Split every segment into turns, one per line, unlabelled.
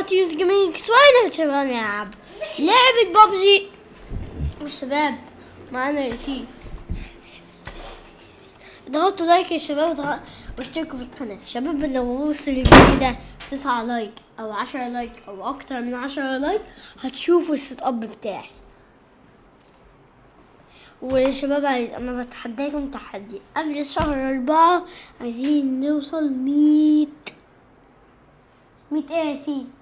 قناة يوز جيمنج وين يا شباب نلعب لعبة ببجي يا شباب معانا ياسين اضغطوا لايك يا شباب اضغط- واشتركوا في القناة شباب لو وصل الفيديو ده تسعة لايك او عشرة لايك او اكتر من عشرة لايك هتشوفوا السيت اب بتاعي وشباب عايز انا بتحداكم تحدي قبل شهر اربعة عايزين نوصل مية مية ايه يا ياسين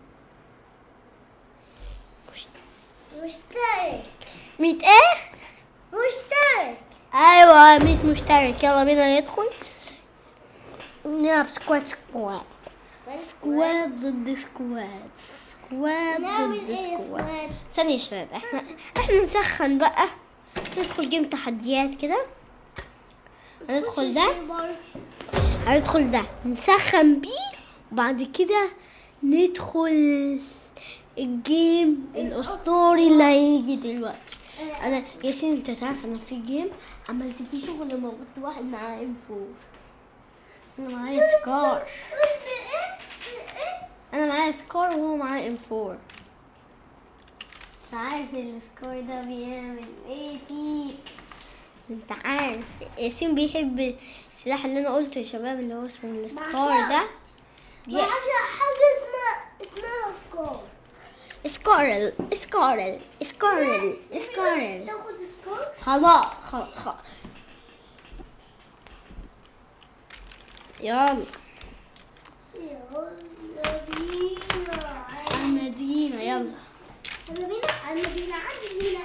مشترك
مية ايه
مشترك
ايوه 100 مشترك يلا بينا ندخل نلعب سكواد سكواد سكواد ضد سكواد سكواد
نعمل
ضد
ايه
سكواد
سكواد
ثانية يا شباب احنا احنا نسخن بقى ندخل جيم تحديات كده هندخل ده هندخل ده نسخن بيه وبعد كده ندخل الجيم الاسطوري اللي هيجي دلوقتي انا ياسين انت تعرف انا في جيم عملت فيه شغل موت واحد معاه ام 4 انا معايا سكار انا معايا سكار وهو معاه ام 4 انت عارف السكار ده بيعمل ايه فيك انت عارف ياسين بيحب السلاح اللي انا قلته يا شباب اللي هو اسمه السكار ده
ما حاجة اسمها اسمها سكور
سكارل سكارل سكارل سكارل
تاخد سكور
خلاص خلاص خلاص يلا
يلا بينا
المدينة يلا
يلا بينا يلا بينا عندنا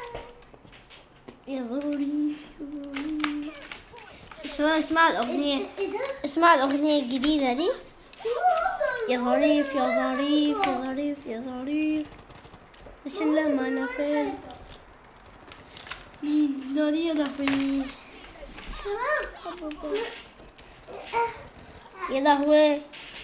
يا ظريف يا ظريف شباب اسمع الأغنية
ايه ده؟
اسمع الأغنية الجديدة دي يا ظريف يا ظريف يا ظريف يا ظريف مش لما أنا فين مين نادي يا ظريف يا لهوي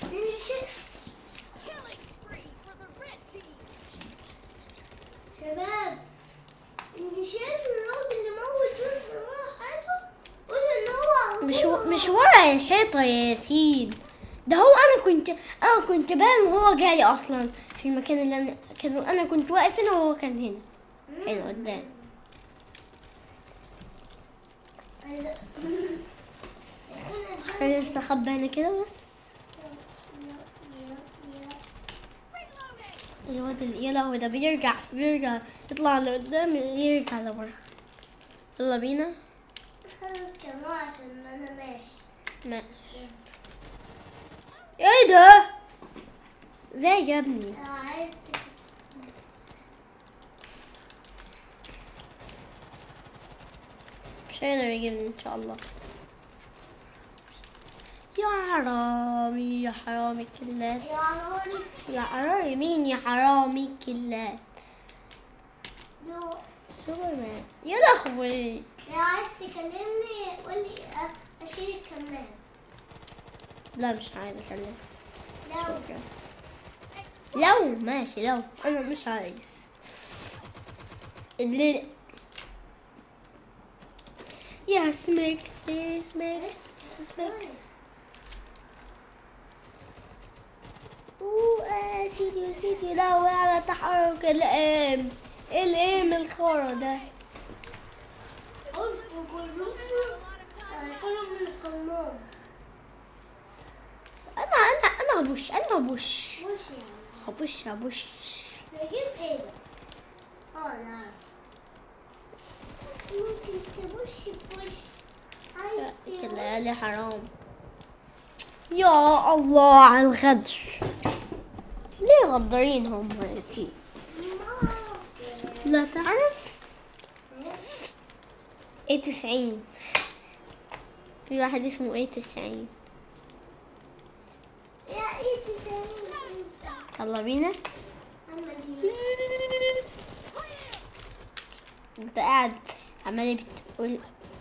شباب انت شايف الراجل اللي موت ناس ورا حياته قول ان هو على
مش
طول
مش ورا الحيطة يا ياسين ده هو انا كنت انا كنت باين وهو جاي اصلا في المكان اللي انا كان انا كنت واقف هنا وهو كان هنا هنا قدام انا لسه خبى هنا كده بس الواد ال- يا لهوي ده بيرجع بيرجع يطلع لقدام يرجع لورا يلا بينا
خلص كمان عشان انا ماشي
ماشي ايه ده ازاي يا ابني
لو عايز تك-
مش هيقدر يجيبني ان شاء الله يا حرامي يا حرامي كلات
يا روني
يا حرامي مين يا حرامي كلات
لو
سوبرمان يا لهوي
لو عايز تكلمني قولي أ- اشيلك كمان
لا مش عايز اكلم
لو
شكرا لو ماشي لو انا مش عايز اللي يا سميكس سميكس سميكس اوه آه، سيدي سيدي لا على تحرك الام الام الخرا ده
اصبر كلهم كلهم من القمام
انا انا انا هبش انا هبش
مش يعني
هبش هبش
نجيب ايه ده؟ اه انا عارف ممكن تبش بوش عايز تبش
كلالي حرام يا الله على الغدر ليه غدارين هم يا سيدي لا تعرف ايه تسعين في واحد اسمه ايه تسعين
يا ايه تاني
يلا بينا
اما دي
انت قاعد عمال بتقول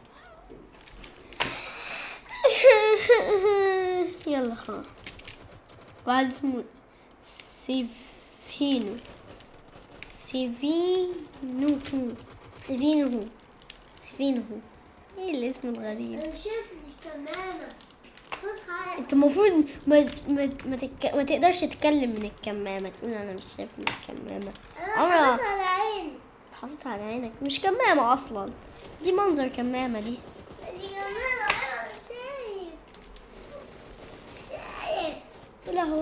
يلا خلاص واحد اسمه سيفينو سيفينو سيفينو سيفينو ايه الاسم الغريب
انا شايف الكمامة صوت عالي
انت المفروض ما ما ما, تك... ما تقدرش تتكلم من الكمامة تقول انا مش شايف من الكمامة
انا
عمرها
حاطط على عيني
حاطط على عينك مش كمامة اصلا دي منظر كمامة دي
دي كمان انا مش شايف مش شايف
لا هو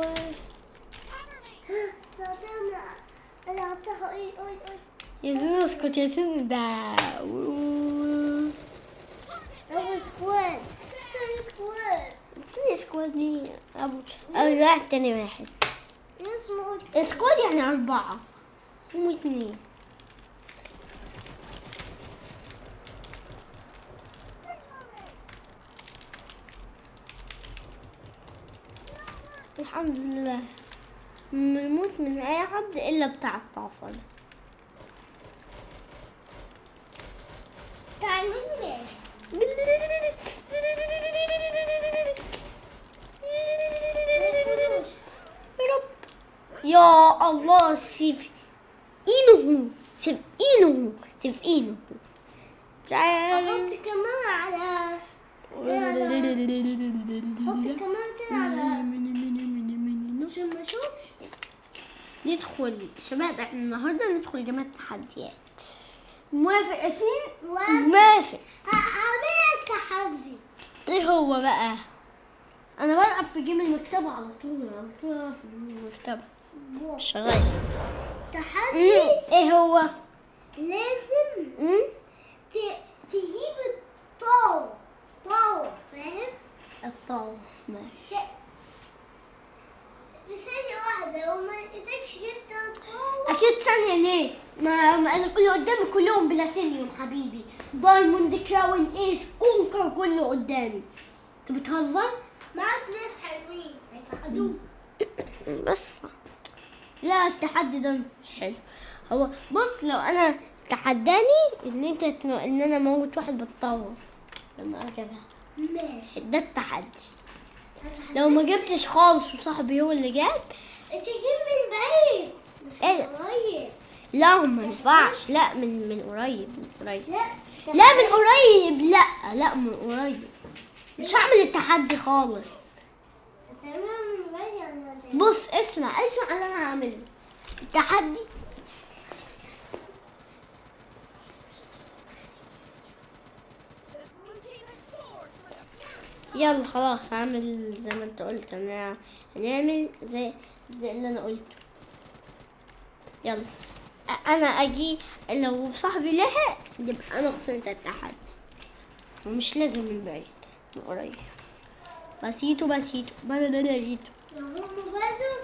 لا تعمل انا حطها اي اي اي
يا زين اسكت يا زين ده
ابو سكواد ثاني سكواد
تاني سكواد مين ابو ابو واحد تاني واحد
اسمه
سكواد يعني أربعة هم اتنين الحمد لله نموت من أي حد إلا بتاع الطاسة ده.
تعلمني
يا رب يا الله سيف إنه سيف إنه سيف إنه
احط كمان على حط كمان تاني على عشان ما اشوفش
ندخل شباب احنا النهارده ندخل جامعة التحديات موافق ياسين؟
و-
موافق
هعمل تحدي
ايه هو بقى؟ انا بلعب في جيم المكتبة على طول على طول ألعب في جيم المكتبة
بص،
شغال
تحدي
ايه هو؟
لازم
مم؟
ت- تجيب الطاو طاو فاهم
الطاولة ماشي
ت- في ثانية واحدة لو ما لقيتكش جبت الطاو
اكيد ثانية ليه؟ ما, ما انا اللي قدامي كلهم بلاتينيوم حبيبي دايموند كراون ايس كونكر كله قدامي انت بتهزر؟
معاك ناس حلوين هيساعدوك
بس لا التحدي ده مش حلو هو بص لو انا تحداني ان انت تم- ان انا اموت واحد بالطاوة لما اجيبها
ماشي
ده التحدي لو ما جبتش خالص وصاحبي هو اللي جاب
تجيب من بعيد مش
إيه؟
من قريب
لا ما ينفعش لا من من قريب من قريب
لا
لا من قريب لا لا من قريب مش هعمل التحدي خالص
هتعملها من بعيد يعني ولا إيه؟
بص اسمع اسمع اللي انا هعمله التحدي يلا خلاص هعمل زي ما انت قلت انا هنعمل زي زي اللي انا قلته يلا أ- انا اجي لو صاحبي لحق يبقى انا خسرت التحدي ومش لازم من بعيد من قريب بسيتو بسيتو بسيتو
لو هم فازوا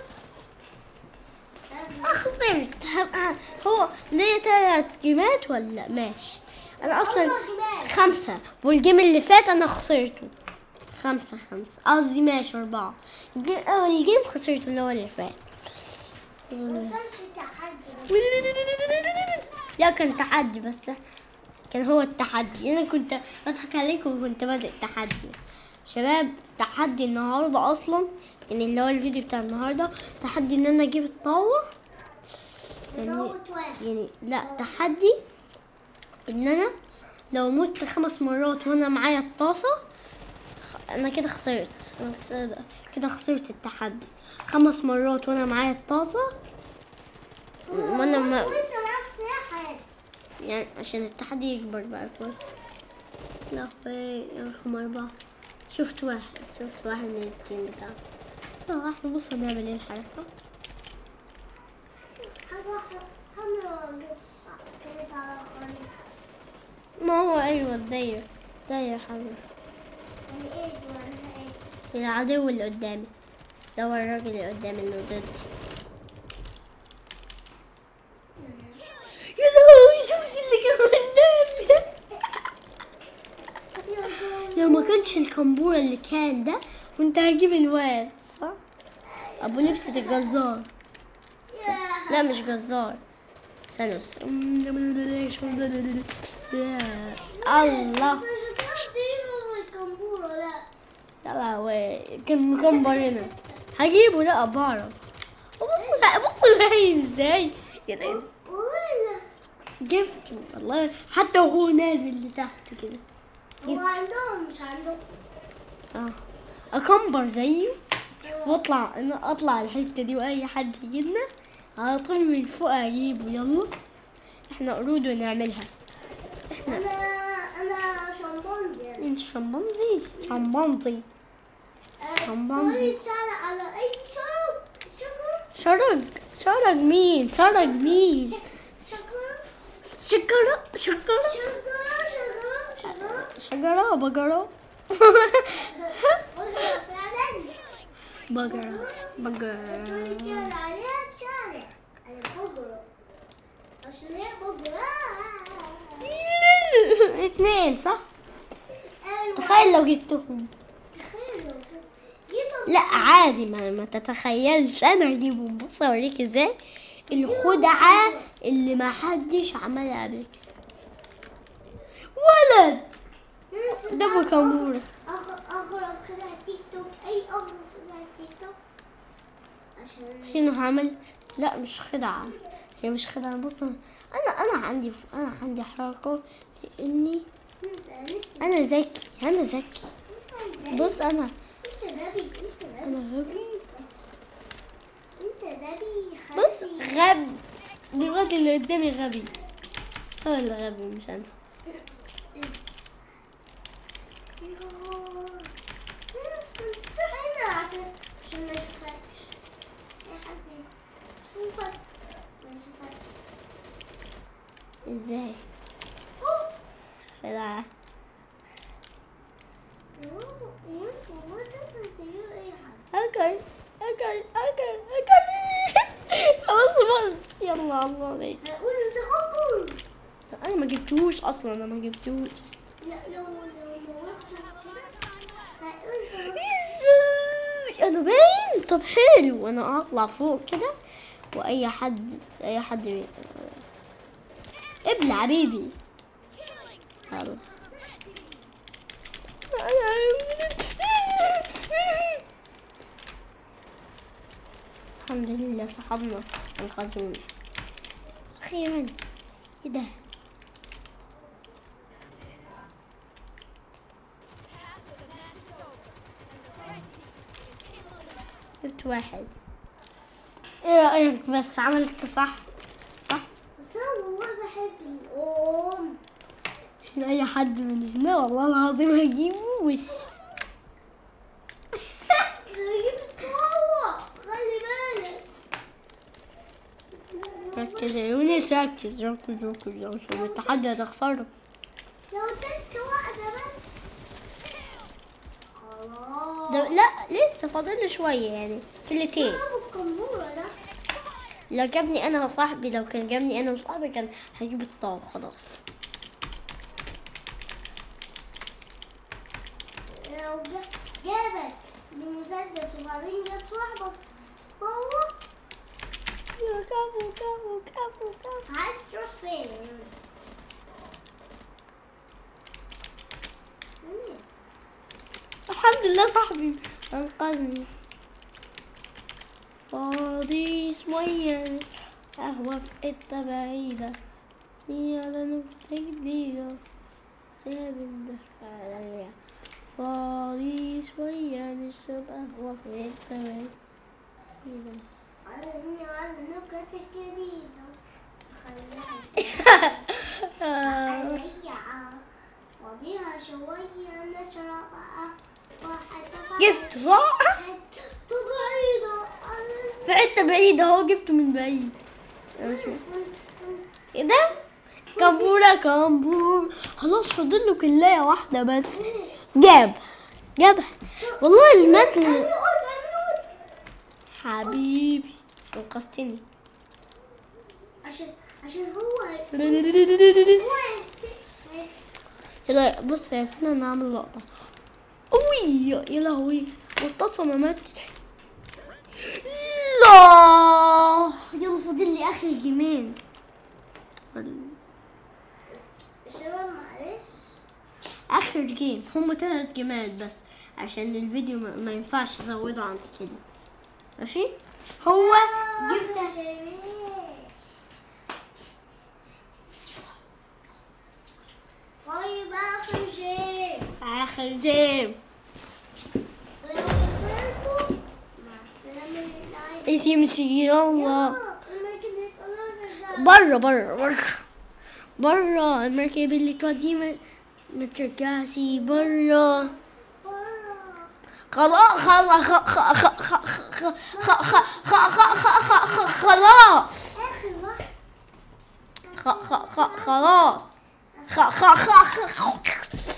آه، خسرت هبقى هو ليا تلات جيمات ولا ماشي انا اصلا
أربع جيمات.
خمسة والجيم اللي فات انا خسرته خمسة خمسة قصدي ماشي أربعة الجيم أول جيم خسرته اللي هو اللي فات
ما كانش تحدي
لا كان تحدي بس كان هو التحدي انا كنت بضحك عليكم وكنت بادئ تحدي شباب تحدي النهارده اصلا يعني اللي هو الفيديو بتاع النهارده تحدي ان انا اجيب الطاوه يعني
موت واحد
يعني لا تحدي ان انا لو مت خمس مرات وانا معايا الطاسه انا كده خسرت انا كده- كده خسرت التحدي خمس مرات وانا معايا الطاسه وانا ما
وانت معاك سلاح عادي
يعني عشان التحدي يكبر بقى كويس لا في رقم أربعة شفت واحد شفت واحد من التيم بتاعه لا احنا بص هنعمل ايه الحركة
حاجة حمراء كانت على الخريطة
ما هو ايوه الدايرة دايرة حمرا
يعني ايه دي معناها ايه؟
العدو اللي قدامي ده هو الراجل اللي قدامي اللي ضدي يا لهوي شفت اللي كان قدامي لو ما كانش الكمبورة اللي كان ده كنت هجيب الواد صح؟ ابو لبسة الجزار
يا
لا مش جزار استنى بس. الله
مش هتعرف الكمبورة لا
يا لهوي كان مكمبر هنا هجيبه لا بعرف بص بص باين ازاي يا لهوي.
والله
جبته والله حتى وهو نازل لتحت كده
هو عندهم مش عندهم
اه اكمبر زيه واطلع انا اطلع الحته دي واي حد يجينا على طول من فوق اجيبه يلا احنا قرود ونعملها
انا انا شمبانزي
انت شمبانزي شمبانزي شمبانزي
تقولي تعالى على اي شرب شجر
شرج شرج مين شرج مين
شجر
شجرة شجرة
شجرة شجرة شجرة
شجرة بقرة
بقرة فعلا
بقرة بقرة
تقولي تعالى عليها تعالى على بقرة عشان هي بقرة
اتنين صح
أيوة.
تخيل لو جبتهم
تخيل لو كنت- جيبها
لا عادي ما, ما تتخيلش انا هجيبهم بص اوريك ازاي الخدعة اللي ما حدش عملها قبل كده ولد ده بكامورة
أغ- أغرب خدع تيك توك أي أغرب خدع تيك توك عشان
شنو هعمل لا مش خدعة هي مش خدعة بص انا انا عندي انا عندي حركة اني
أنت لسه
انا ذكي انا ذكي بص انا
أنت نبي أنت نبي
انا غبي
أنت نبي
بص
خلي
غبي دلوقتي اللي قدامي غبي هو اللي غبي مش انا
هنا عشان عشان ما يشوفكش أي حد يشوفك ما يشوفكش
ازاي خدعة
والله تقدر تجيب أي حد
اكل اكل اكل اكل خلاص بقى يلا الله عليك
هقول ده أكل
انا ما جبتهوش اصلا انا ما جبتهوش
لا لو لو موتته كده هقول ده
ازاي انا باين طب حلو انا اطلع فوق كده واي حد اي حد بي... ابلع بيبي يلا الحمد لله صحابنا انقذونا اخيرا ايه ده جبت واحد ايه رايك بس عملت صح صح
بس أنا والله بحب الأم
عشان اي حد من هنا والله العظيم هجيبه وش
جبت قوة خلي بالك
ركز يا يونس ركز ركز ركز عشان التحدي هتخسره
لو اديتك واحدة بس خلاص
ده لا لسه فاضل له شويه يعني كلتين
ابو الكمبورة ده
لو جابني انا وصاحبي لو كان جابني انا وصاحبي كان هجيب الطاو خلاص
لو جا- جابك بمسدس وبعدين جاب صاحبك قوة
كفو كفو كفو كفو
عايز تروح فين يا يونس؟
الحمد لله صاحبي انقذني فاضي شوية قهوة في حتة بعيدة هي على نكتة جديدة ساب الضحك عليا فاضي شوية نشرب قهوة في حتة بعيدة
علمني على النكت الجديدة خليها
آه.
عليا فاضيها شوية نشرب واحد
جبته صح؟
حتة بعيدة
في حتة بعيدة اهو جبته من بعيد اسمه ايه ده؟ كامبورا كامبور خلاص فاضل له كلاية واحدة بس جاب جابها والله المتن حبيبي انقذتني
عشان عشان هو هو يفتح
يلا بص يا سنة انا هعمل لقطة اوي يا لهوي والطاسة ما ماتش لا يلا فاضل لي اخر جيمين
شباب معلش
اخر جيم هم ثلاث جيمات بس عشان الفيديو ما, ما ينفعش ازوده عن كده ماشي هو
جبت طيب اخر شيء
اخر جيم
ولو
امشي امشي يلا
المركب دي خلاص
برا برا برا برا المركب اللي توديه ما, ما ترجعش برا خلاص خلاص خلاص خلاص
اخر واحد
خلاص خلاص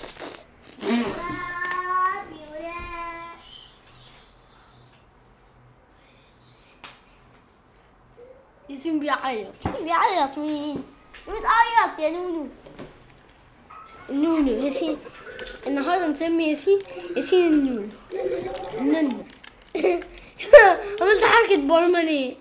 ياسين بيعيط بيعيط مين؟ بتعيط يا نونو نونو ياسين النهارده نسمي ياسين ياسين النونو النونو عملت حركة بارما ليه؟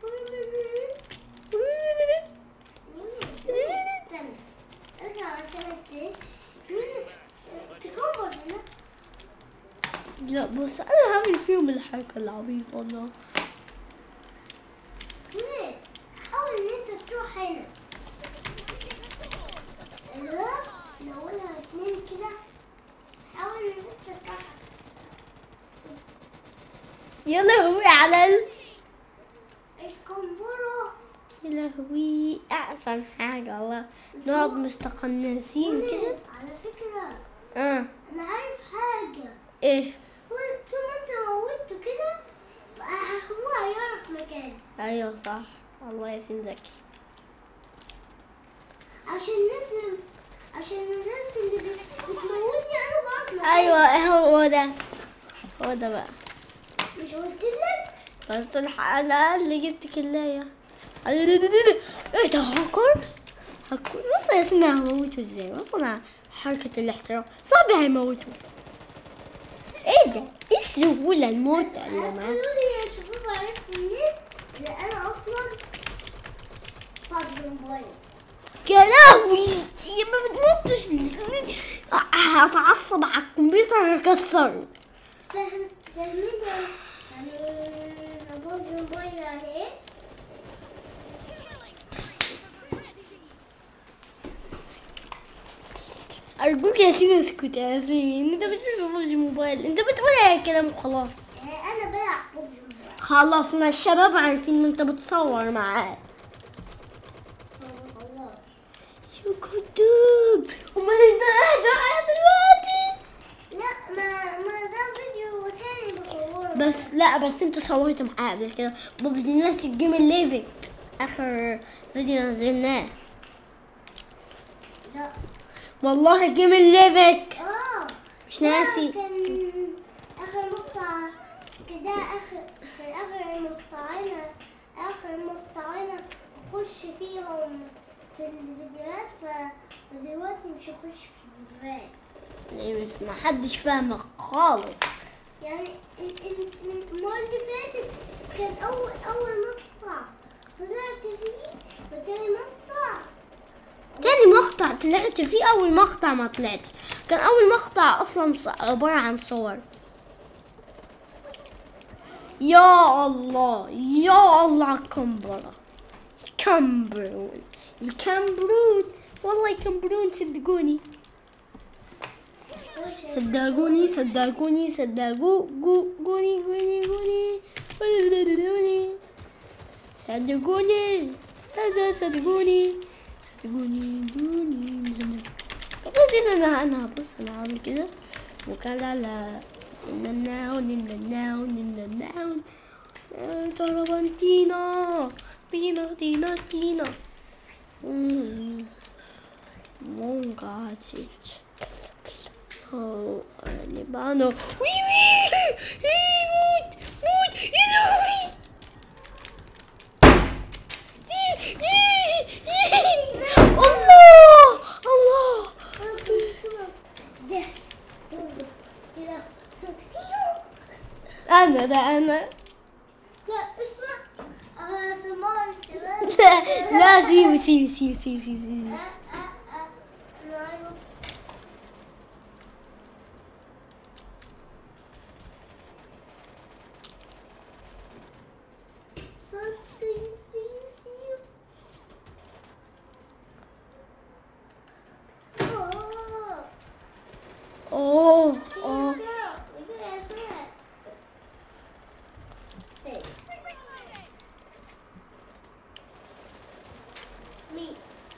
استنى ارجع مكانك تاني يونس تكبر هنا
لا بص انا هعمل فيهم الحركة العبيطة ده
يونس حاول ان انت تروح هنا ايوه نقولها اتنين كده حاول ان انت تروح
يا لهوي على ال...
الكمبورة
يا لهوي احسن حاجة والله نقعد مستقنسين كده
يونس على فكرة
اه
انا عارف حاجة
ايه
هو طول ما انت موتته كده بقى هو هيعرف مكانه
ايوه صح الله ياسين ذكي
عشان الناس اللي عشان الناس اللي بت- بتموتني انا بعرف مكانه
ايوه هو ده هو ده بقى
مش قلت لك
بس الحلقة اللي جبت كلاية ايه ده هاكر هاكر بص يا سنة هموته ازاي بص انا حركة الاحترام صعب هيموته ايه ده ايه السهولة الموت اللي معاه
قالوا لي يا شباب عرفت منين ان انا اصلا فاضي موبايل
يا لهوي يا ما بتنطش هتعصب على الكمبيوتر هكسره
فاهم فاهمين يعني يعني فاضي موبايل يعني ايه
ارجوك يا سين اسكت يا ياسين انت بتقول ببجي موبايل انت بتقول اي كلام وخلاص
يعني انا بلعب فاضي موبايل
خلاص ما الشباب عارفين ان انت بتصور معاه
خلاص
يا كدوب امال انت قاعد معايا دلوقتي
لا ما ما ده فيديو تاني بصوره
بس لا بس انت صورت معاه قبل كده ببجي ناس الجيم الليفك اخر فيديو نزلناه
لا
والله جيم الليفك
اه
مش
لا،
ناسي.
كان اخر مقطع كده اخر كان اخر مقطعين اخر مقطعين اخش فيهم في الفيديوهات فدلوقتي مش هخش في الفيديوهات
يعني مش ما حدش فاهمك خالص
يعني ال- ال- المرة اللي فاتت كان أول أول مقطع طلعت فيه فتاني مقطع
تاني مقطع طلعت فيه اول مقطع ما طلعت كان اول مقطع اصلا ص- عبارة عن صور يا الله يا الله على الكمبرة الكمبرون الكمبرون والله الكمبرون صدقوني صدقوني صدقوني صدقوني قوني قوني قوني صدقوني صدقوني صدق صدقوني صدقوني دوني بص انا انا بص انا عامل كده وكان على نناون نناون نناون ترابنتينا بينا تينا تينا مونغا تشيتش Oh, Libano. Oui, oui! Hey, موت موت يا لهوي! الله الله
ده كده
انا ده انا
لا اسمع أنا سمعها الشباب
لا سيبي سيبي سيبي سيبي سيبي
أه، أه، أه. أنا عايزة سي سي سي أوه.
اوه اوه
Look at that. Look at that. Say. مين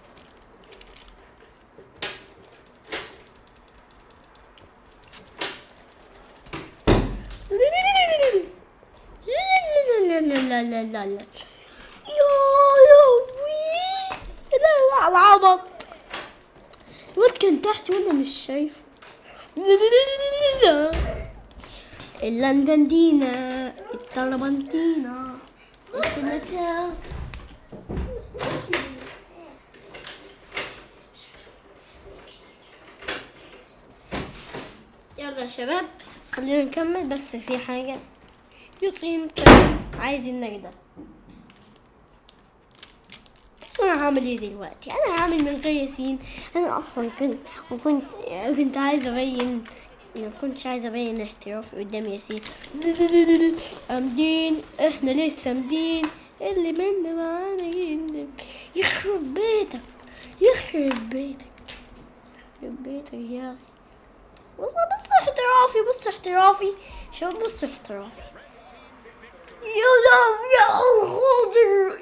لا لا لا لا لا لا يا لهوي لا على العبط الواد كان تحت وانا مش شايفه اللندندينا التربنتينا التمتع يلا يا شباب خلينا نكمل بس في حاجة ياسين كان عايز النجدة بس انا هعمل ايه دلوقتي انا هعمل من غير ياسين انا اصلا كنت وكنت كنت عايز ابين ما كنتش عايز ابين احترافي قدام ياسين امدين احنا لسه مدين اللي منا معانا جدا يخرب بيتك يخرب بيتك يخرب بيتك يا اخي بص بص احترافي بص احترافي شوف بص احترافي يا لهوي يا خضر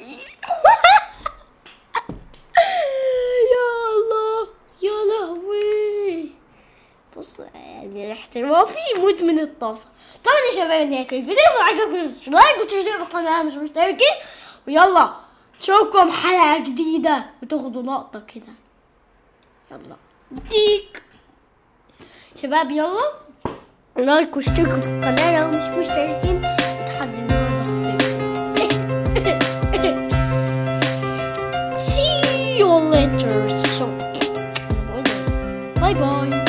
يا الله يا لهوي بص يعني احترافي يموت من الطاسة طبعا يا شباب نهاية الفيديو لو عجبكم لايك وتشتركوا في القناة مش مشتركين ويلا نشوفكم حلقة جديدة وتاخدوا لقطة كده يلا ديك شباب يلا لايك واشتركوا في القناة لو مش مشتركين وتحدي النهاردة هصير See you later. So, bye bye.